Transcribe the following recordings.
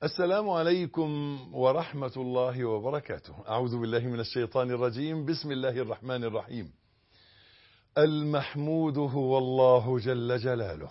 السلام عليكم ورحمة الله وبركاته أعوذ بالله من الشيطان الرجيم بسم الله الرحمن الرحيم المحمود هو الله جل جلاله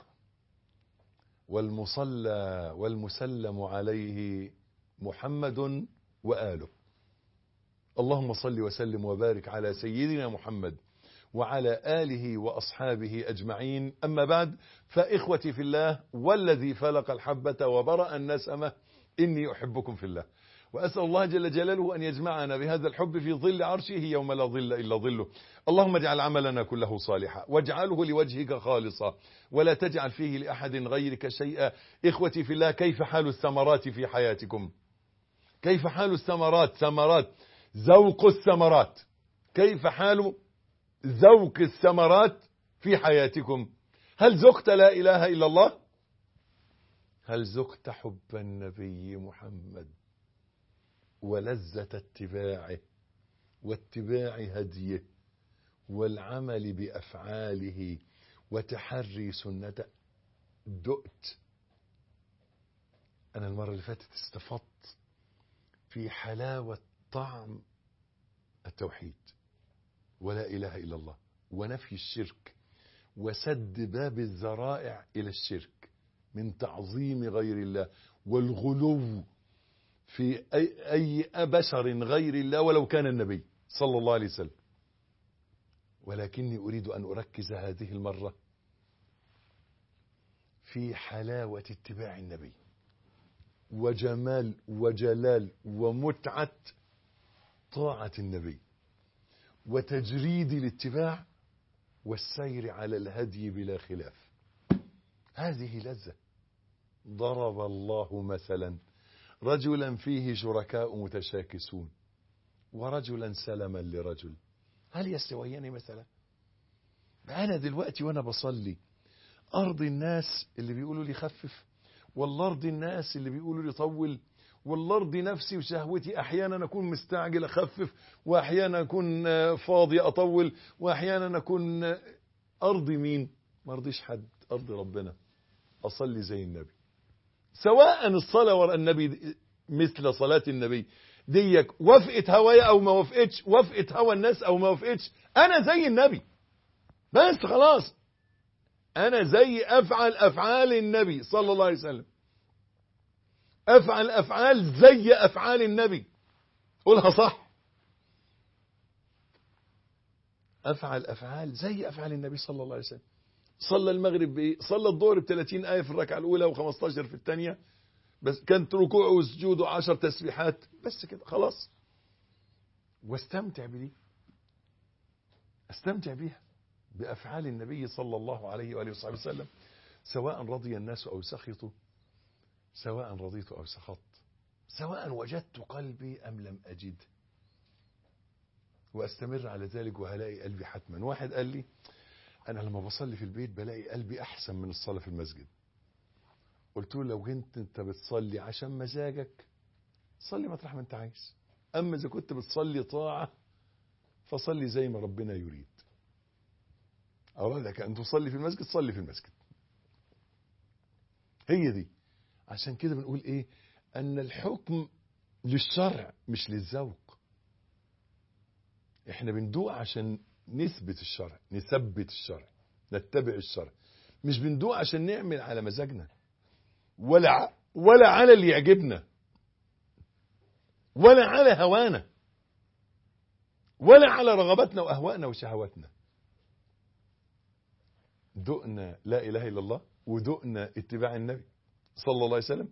والمصلى والمسلم عليه محمد وآله اللهم صل وسلم وبارك على سيدنا محمد وعلى آله وأصحابه أجمعين أما بعد فإخوتي في الله والذي فلق الحبة وبرأ النسمة إني أحبكم في الله وأسأل الله جل جلاله أن يجمعنا بهذا الحب في ظل عرشه يوم لا ظل إلا ظله اللهم اجعل عملنا كله صالحا واجعله لوجهك خالصا ولا تجعل فيه لأحد غيرك شيئا إخوتي في الله كيف حال الثمرات في حياتكم كيف حال الثمرات ثمرات ذوق الثمرات كيف حال ذوق الثمرات في حياتكم هل ذقت لا إله إلا الله هل ذقت حب النبي محمد ولذة اتباعه واتباع هديه والعمل بأفعاله وتحري سنته دقت أنا المرة اللي فاتت استفدت في حلاوة طعم التوحيد ولا إله إلا الله ونفي الشرك وسد باب الذرائع إلى الشرك من تعظيم غير الله والغلو في أي, أي بشر غير الله ولو كان النبي صلى الله عليه وسلم ولكني أريد أن أركز هذه المرة في حلاوة اتباع النبي وجمال وجلال ومتعة طاعة النبي وتجريد الاتباع والسير على الهدي بلا خلاف هذه لذة ضرب الله مثلا رجلا فيه شركاء متشاكسون ورجلا سلما لرجل هل يستويان مثلا أنا دلوقتي وأنا بصلي أرضي الناس اللي بيقولوا لي خفف والله أرضي الناس اللي بيقولوا لي طول والله ارضي نفسي وشهوتي احيانا اكون مستعجل اخفف واحيانا اكون فاضي اطول واحيانا اكون ارضي مين ما ارضيش حد ارضي ربنا اصلي زي النبي سواء الصلاه وراء النبي مثل صلاه النبي ديك وافقت هوايا او ما وافقتش وافقت هوى الناس او ما وافقتش انا زي النبي بس خلاص انا زي افعل افعال النبي صلى الله عليه وسلم افعل افعال زي افعال النبي قولها صح افعل افعال زي افعال النبي صلى الله عليه وسلم صلى المغرب بايه صلى الظهر ب 30 ايه في الركعه الاولى و15 في الثانيه بس كانت ركوعه وسجوده 10 تسبيحات بس كده خلاص واستمتع بدي استمتع بيها بافعال النبي صلى الله عليه واله وصحبه وسلم سواء رضي الناس او سخطوا سواء رضيت أو سخطت سواء وجدت قلبي أم لم أجده وأستمر على ذلك وهلاقي قلبي حتما واحد قال لي أنا لما بصلي في البيت بلاقي قلبي أحسن من الصلاة في المسجد قلت له لو كنت أنت بتصلي عشان مزاجك صلي مطرح ما أنت عايز أما إذا كنت بتصلي طاعة فصلي زي ما ربنا يريد أرادك أن تصلي في المسجد صلي في المسجد هي دي عشان كده بنقول ايه ان الحكم للشرع مش للذوق احنا بندوق عشان نثبت الشرع نثبت الشرع نتبع الشرع مش بندوق عشان نعمل على مزاجنا ولا ولا على اللي يعجبنا ولا على هوانا ولا على رغباتنا واهوائنا وشهواتنا دقنا لا اله الا الله ودقنا اتباع النبي صلى الله عليه وسلم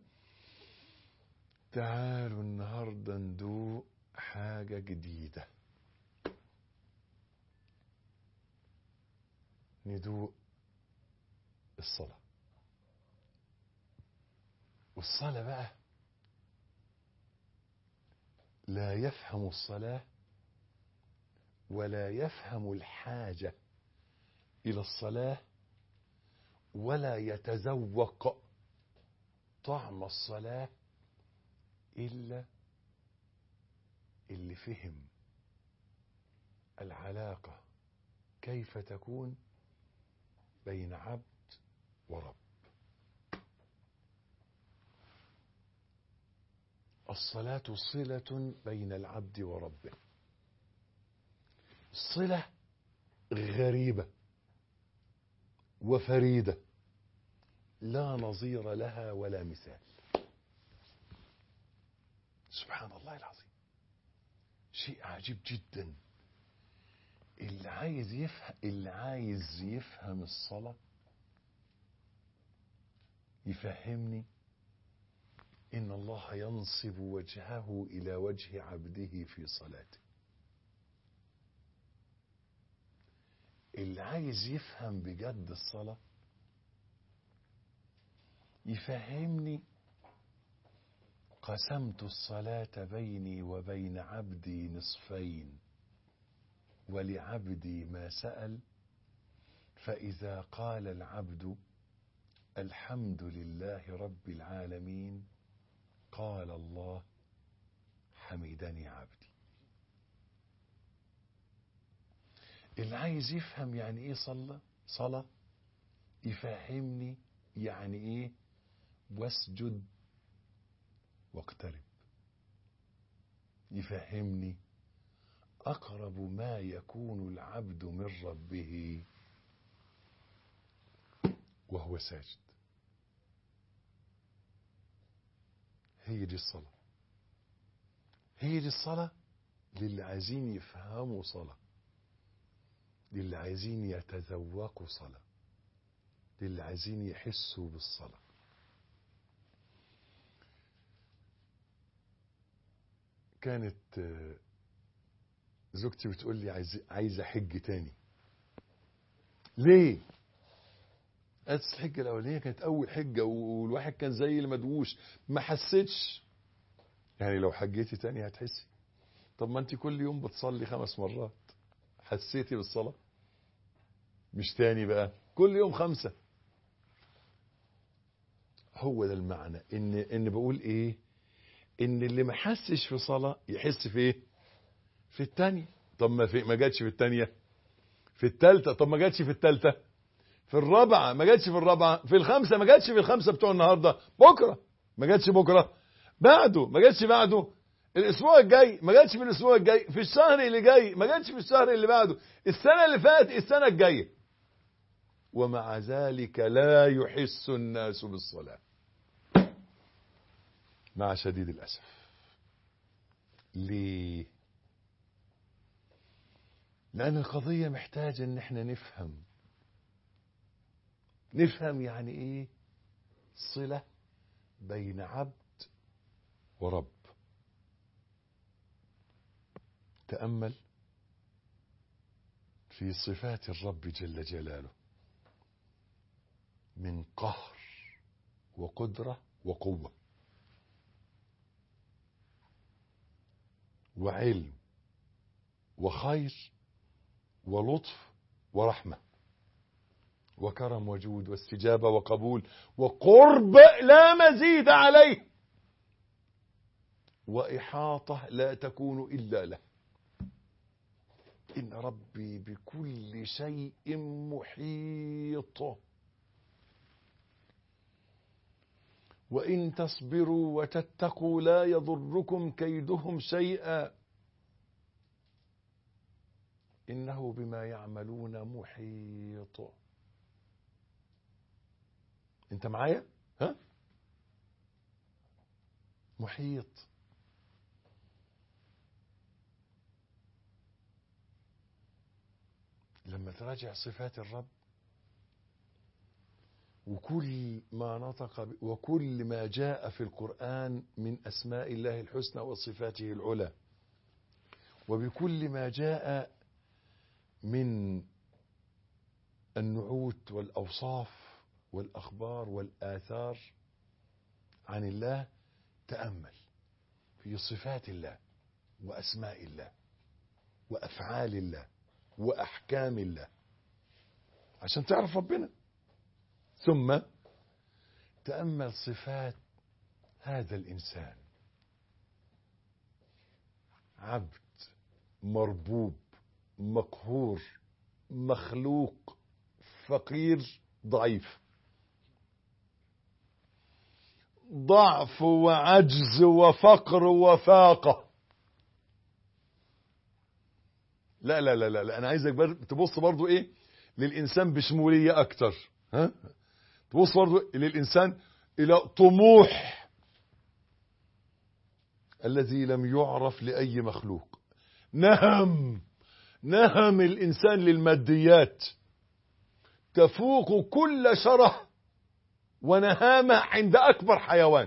تعالوا النهاردة ندوق حاجة جديدة ندوق الصلاة والصلاة بقى لا يفهم الصلاة ولا يفهم الحاجة إلى الصلاة ولا يتذوق طعم الصلاة إلا اللي فهم العلاقة كيف تكون بين عبد ورب الصلاة صلة بين العبد وربه صلة غريبة وفريدة لا نظير لها ولا مثال سبحان الله العظيم شيء عجيب جدا اللي عايز يفهم اللي عايز يفهم الصلاة يفهمني إن الله ينصب وجهه إلى وجه عبده في صلاته اللي عايز يفهم بجد الصلاة يفهمني قسمت الصلاة بيني وبين عبدي نصفين ولعبدي ما سأل فإذا قال العبد الحمد لله رب العالمين قال الله حمدني عبدي اللي عايز يفهم يعني ايه صلى صلاة يفهمني يعني ايه واسجد واقترب يفهمني اقرب ما يكون العبد من ربه وهو ساجد هي دي الصلاة هي دي الصلاة للي عايزين يفهموا صلاة للي عايزين يتذوقوا صلاة للي عايزين يحسوا بالصلاة كانت زوجتي بتقول لي عايز عايزه حج تاني ليه قالت الحجه الاولانيه كانت اول حجه والواحد كان زي المدووش ما حسيتش يعني لو حجيتي تاني هتحسي طب ما انت كل يوم بتصلي خمس مرات حسيتي بالصلاه مش تاني بقى كل يوم خمسه هو ده المعنى ان ان بقول ايه ان اللي ما حسش في صلاه يحس في ايه في الثانيه طب ما في ما جاتش في الثانيه في الثالثه طب ما جاتش في الثالثه في الرابعه ما جاتش في الرابعه في الخامسه ما جاتش في الخمسه بتوع النهارده بكره ما جاتش بكره بعده ما جاتش بعده الاسبوع الجاي ما جاتش في الاسبوع الجاي في الشهر اللي جاي ما جاتش في الشهر اللي بعده السنه اللي فاتت السنه الجايه ومع ذلك لا يحس الناس بالصلاه مع شديد الاسف ليه لان القضيه محتاجه ان احنا نفهم نفهم يعني ايه صله بين عبد ورب تامل في صفات الرب جل جلاله من قهر وقدره وقوه وعلم وخير ولطف ورحمه وكرم وجود واستجابه وقبول وقرب لا مزيد عليه واحاطه لا تكون الا له ان ربي بكل شيء محيط وان تصبروا وتتقوا لا يضركم كيدهم شيئا انه بما يعملون محيط انت معايا ها محيط لما تراجع صفات الرب وكل ما نطق ب... وكل ما جاء في القرآن من أسماء الله الحسنى وصفاته العلى وبكل ما جاء من النعوت والأوصاف والأخبار والآثار عن الله تأمل في صفات الله وأسماء الله وأفعال الله وأحكام الله عشان تعرف ربنا ثم تأمل صفات هذا الإنسان عبد مربوب مقهور مخلوق فقير ضعيف ضعف وعجز وفقر وفاقة لا لا لا لا, لا. انا عايزك بر... تبص برضو ايه للانسان بشمولية اكتر ها تبص برضو للانسان الى طموح الذي لم يعرف لأي مخلوق نهم نهم الإنسان للماديات تفوق كل شره ونهامة عند أكبر حيوان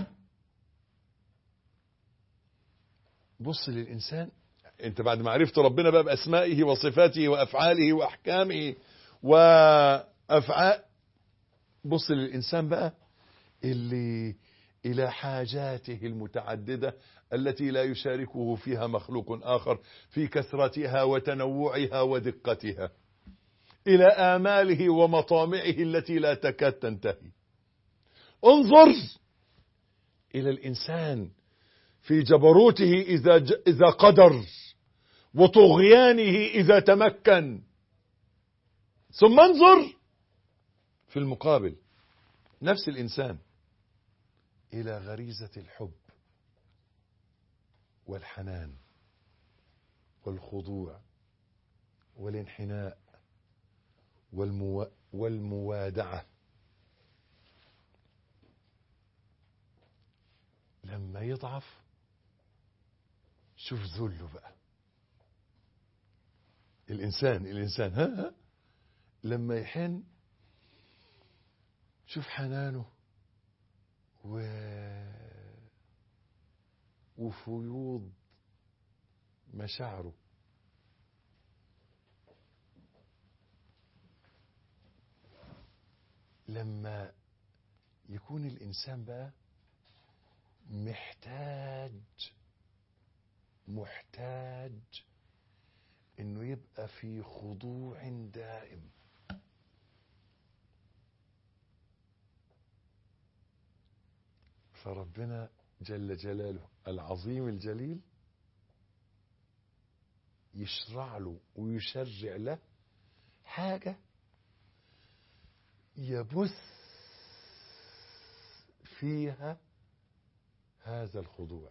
بص للإنسان انت بعد ما عرفت ربنا بقى بأسمائه وصفاته وأفعاله وأحكامه وأفعال بص للإنسان بقى اللي إلى حاجاته المتعددة التي لا يشاركه فيها مخلوق آخر في كثرتها وتنوعها ودقتها إلى آماله ومطامعه التي لا تكاد تنتهي انظر إلى الإنسان في جبروته إذا, ج... إذا قدر وطغيانه إذا تمكن ثم انظر في المقابل نفس الإنسان إلى غريزة الحب والحنان والخضوع والانحناء والمو... والموادعة لما يضعف شوف ذله بقى الإنسان الإنسان ها, ها لما يحن شوف حنانه و... وفيوض مشاعره لما يكون الإنسان بقى محتاج محتاج انه يبقى في خضوع دائم فربنا جل جلاله العظيم الجليل يشرع له ويشرع له حاجة يبث فيها هذا الخضوع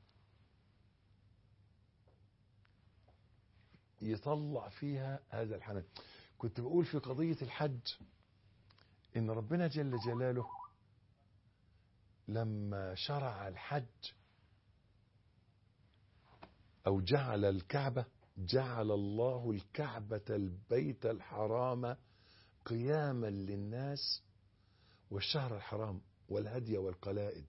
يطلع فيها هذا الحنان كنت بقول في قضية الحج إن ربنا جل جلاله لما شرع الحج أو جعل الكعبة جعل الله الكعبة البيت الحرام قياما للناس والشهر الحرام والهدي والقلائد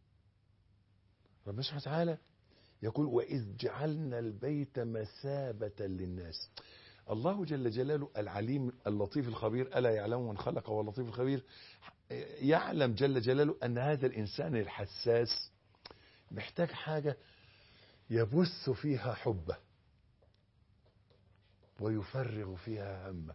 ربنا سبحانه وتعالى يقول وإذ جعلنا البيت مثابة للناس الله جل جلاله العليم اللطيف الخبير ألا يعلم من خلق واللطيف الخبير يعلم جل جلاله أن هذا الإنسان الحساس محتاج حاجة يبث فيها حبه ويفرغ فيها همه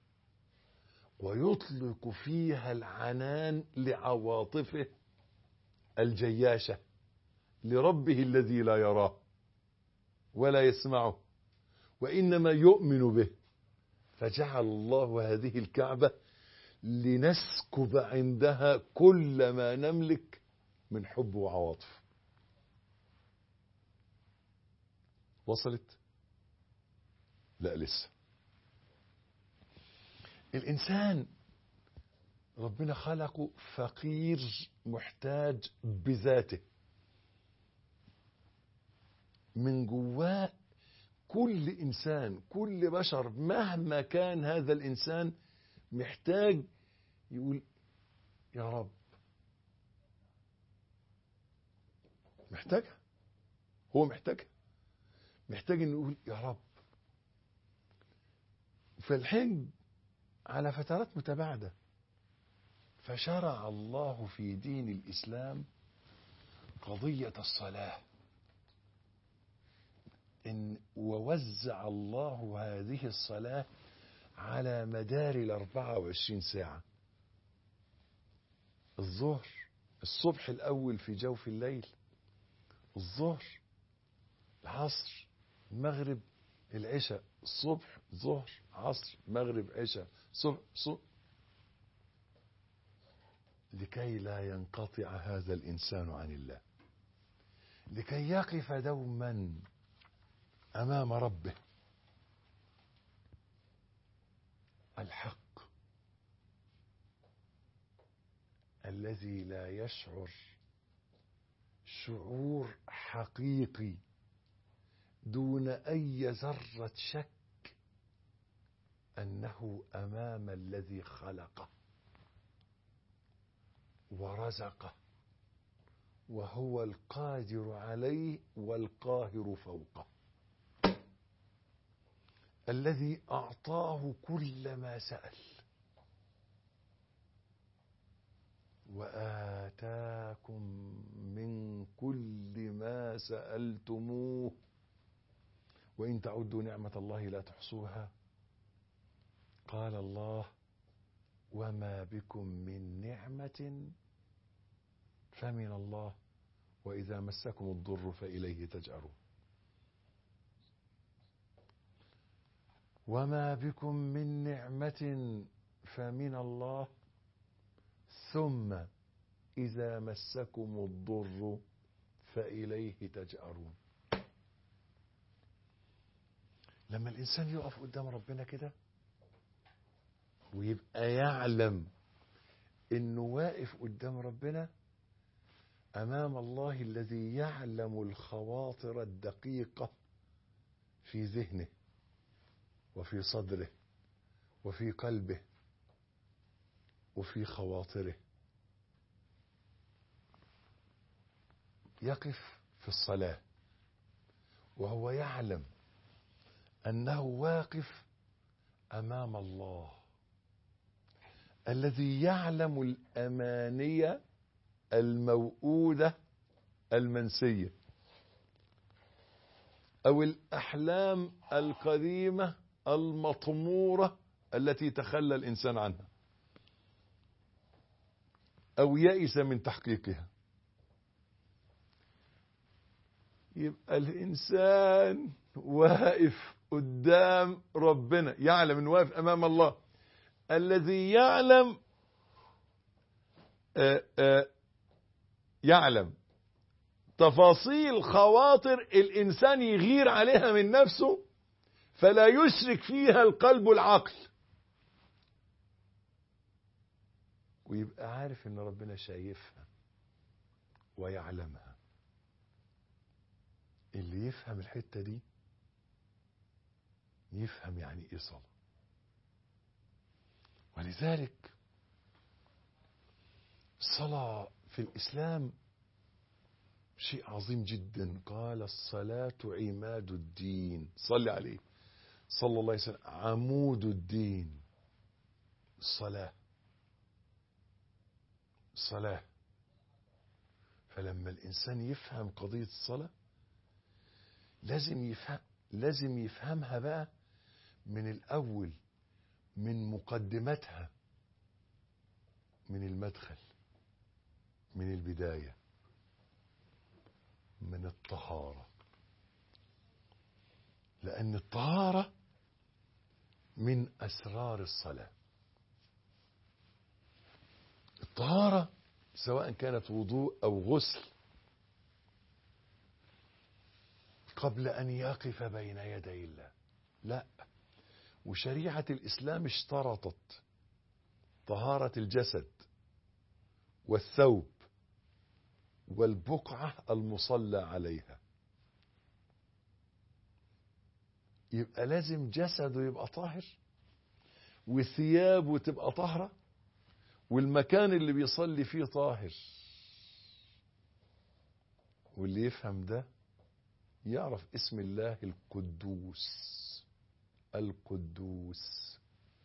ويطلق فيها العنان لعواطفه الجياشه لربه الذي لا يراه ولا يسمعه وإنما يؤمن به فجعل الله هذه الكعبة لنسكب عندها كل ما نملك من حب وعواطف وصلت لا لسه الإنسان ربنا خلقه فقير محتاج بذاته من جواه كل انسان كل بشر مهما كان هذا الانسان محتاج يقول يا رب محتاجها هو محتاجها محتاج انه يقول يا رب فالحج على فترات متباعده فشرع الله في دين الاسلام قضيه الصلاه إن ووزع الله هذه الصلاة على مدار الأربعة وعشرين ساعة الظهر الصبح الأول في جوف الليل الظهر العصر المغرب العشاء الصبح ظهر عصر مغرب عشاء صبح صبح لكي لا ينقطع هذا الإنسان عن الله لكي يقف دوما أمام ربه الحق الذي لا يشعر شعور حقيقي دون أي ذرة شك أنه أمام الذي خلقه ورزقه وهو القادر عليه والقاهر فوقه الذي أعطاه كل ما سأل وآتاكم من كل ما سألتموه وإن تعدوا نعمة الله لا تحصوها قال الله وما بكم من نعمة فمن الله وإذا مسكم الضر فإليه تجأرون وما بكم من نعمة فمن الله ثم إذا مسكم الضر فإليه تجأرون لما الإنسان يقف قدام ربنا كده ويبقى يعلم إنه واقف قدام ربنا أمام الله الذي يعلم الخواطر الدقيقة في ذهنه وفي صدره وفي قلبه وفي خواطره يقف في الصلاة وهو يعلم أنه واقف أمام الله الذي يعلم الأمانية الموؤودة المنسية أو الأحلام القديمة المطمورة التي تخلى الإنسان عنها أو يئس من تحقيقها يبقى الإنسان واقف قدام ربنا يعلم انه واقف امام الله الذي يعلم آآ آآ يعلم تفاصيل خواطر الانسان يغير عليها من نفسه فلا يشرك فيها القلب العقل ويبقى عارف ان ربنا شايفها ويعلمها اللي يفهم الحته دي يفهم يعني ايه صلاه ولذلك الصلاه في الاسلام شيء عظيم جدا قال الصلاه عماد الدين صلي عليه صلى الله عليه وسلم عمود الدين الصلاه الصلاه فلما الانسان يفهم قضيه الصلاه لازم يفهم لازم يفهمها بقى من الأول من مقدمتها من المدخل من البداية من الطهارة لأن الطهارة من أسرار الصلاة الطهارة سواء كانت وضوء أو غسل قبل أن يقف بين يدي الله لا وشريعة الإسلام اشترطت طهارة الجسد والثوب والبقعة المصلى عليها يبقى لازم جسده يبقى طاهر وثيابه تبقى طاهرة والمكان اللي بيصلي فيه طاهر واللي يفهم ده يعرف اسم الله القدوس القدوس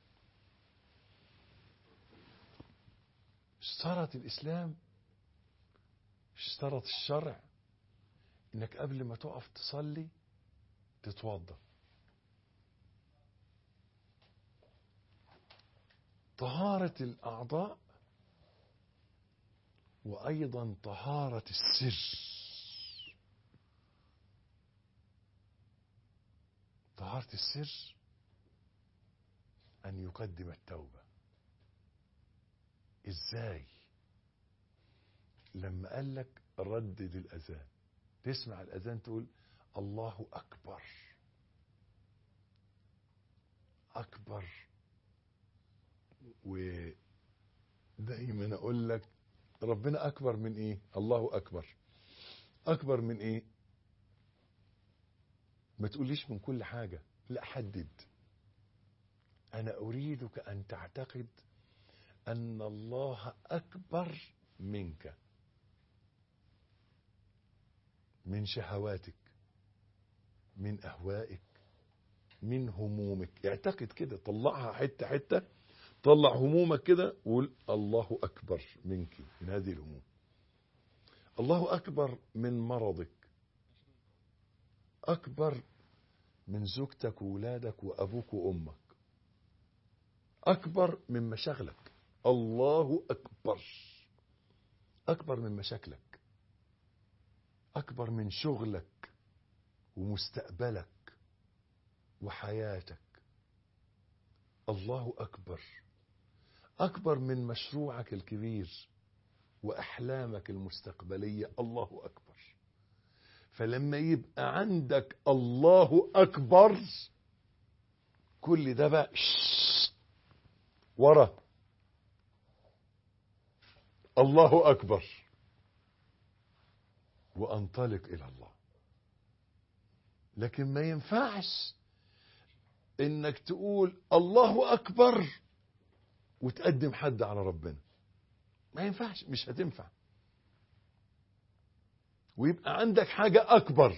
اشترط الإسلام اشترط الشرع انك قبل ما تقف تصلي تتوضا طهارة الأعضاء وأيضا طهارة السر طهارة السر أن يقدم التوبة إزاي لما قال لك ردد الأذان تسمع الأذان تقول الله أكبر أكبر ودايما أقول لك ربنا أكبر من إيه الله أكبر أكبر من إيه ما تقوليش من كل حاجة لا حدد أنا أريدك أن تعتقد أن الله أكبر منك من شهواتك من أهوائك من همومك اعتقد كده طلعها حتة حتة طلع همومك كده وقول الله أكبر منك من هذه الهموم الله أكبر من مرضك أكبر من زوجتك وولادك وأبوك وأمك أكبر من مشاغلك الله أكبر أكبر من مشاكلك أكبر من شغلك ومستقبلك وحياتك الله أكبر أكبر من مشروعك الكبير وأحلامك المستقبلية الله أكبر فلما يبقى عندك الله أكبر كل ده بقى ورا الله أكبر وأنطلق إلى الله لكن ما ينفعش إنك تقول الله أكبر وتقدم حد على ربنا ما ينفعش مش هتنفع ويبقى عندك حاجة أكبر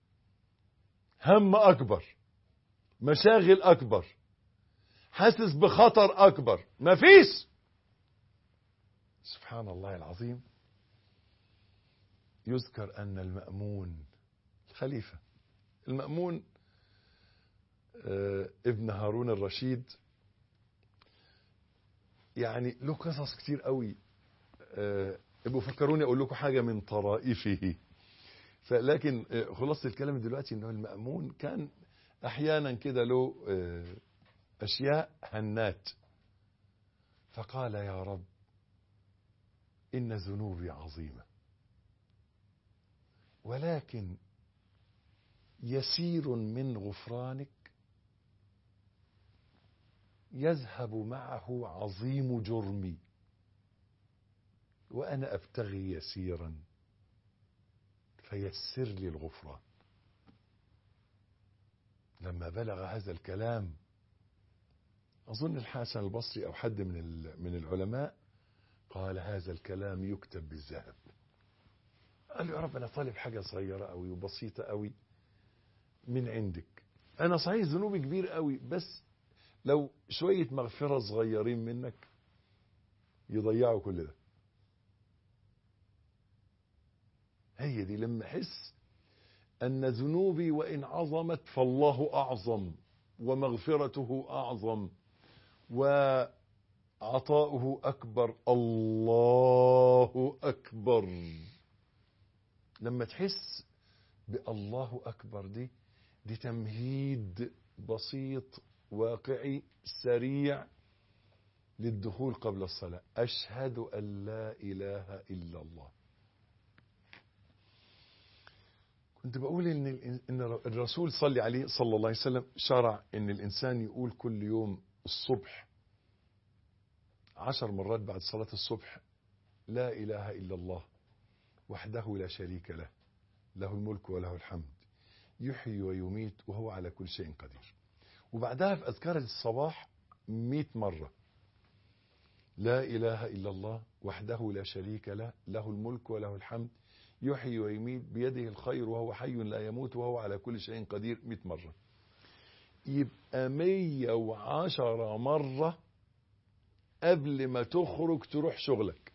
هم أكبر مشاغل أكبر حاسس بخطر أكبر مفيش سبحان الله العظيم يذكر أن المأمون الخليفة المأمون ابن هارون الرشيد يعني له قصص كتير قوي ابقوا فكروني اقول لكم حاجه من طرائفه فلكن خلاصه الكلام دلوقتي انه المامون كان احيانا كده له اشياء هنات فقال يا رب ان ذنوبي عظيمه ولكن يسير من غفرانك يذهب معه عظيم جرمي وأنا أبتغي يسيرا فيسر لي الغفران لما بلغ هذا الكلام أظن الحسن البصري أو حد من من العلماء قال هذا الكلام يكتب بالذهب قال له يا رب أنا طالب حاجة صغيرة أوي وبسيطة أوي من عندك أنا صحيح ذنوبي كبير أوي بس لو شوية مغفرة صغيرين منك يضيعوا كل ده هي دي لما احس ان ذنوبي وان عظمت فالله اعظم ومغفرته اعظم وعطاؤه اكبر الله اكبر لما تحس بالله اكبر دي دي تمهيد بسيط واقعي سريع للدخول قبل الصلاه اشهد ان لا اله الا الله كنت بقول ان ان الرسول صلى عليه صلى الله عليه وسلم شرع ان الانسان يقول كل يوم الصبح عشر مرات بعد صلاة الصبح لا اله الا الله وحده لا شريك له له الملك وله الحمد يحيي ويميت وهو على كل شيء قدير وبعدها في اذكار الصباح مئة مرة لا اله الا الله وحده لا شريك له له الملك وله الحمد يحيي ويميت بيده الخير وهو حي لا يموت وهو على كل شيء قدير 100 مرة يبقى 110 مرة قبل ما تخرج تروح شغلك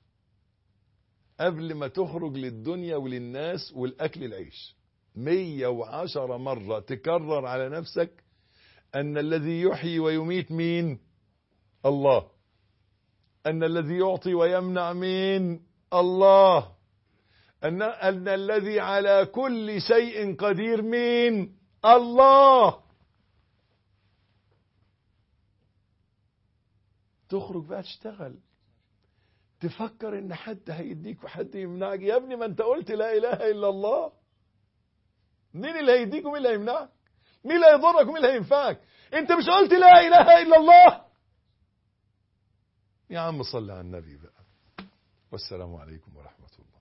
قبل ما تخرج للدنيا وللناس والأكل العيش 110 مرة تكرر على نفسك أن الذي يحيي ويميت مين الله أن الذي يعطي ويمنع مين الله أن, أن الذي على كل شيء قدير مين الله تخرج بقى تشتغل تفكر ان حد هيديك وحد يمنعك يا ابني ما انت قلت لا اله الا الله مين اللي هيديك ومين اللي هيمنعك مين اللي هيضرك ومين اللي هينفعك انت مش قلت لا اله الا الله يا عم صل على النبي بقى والسلام عليكم ورحمه الله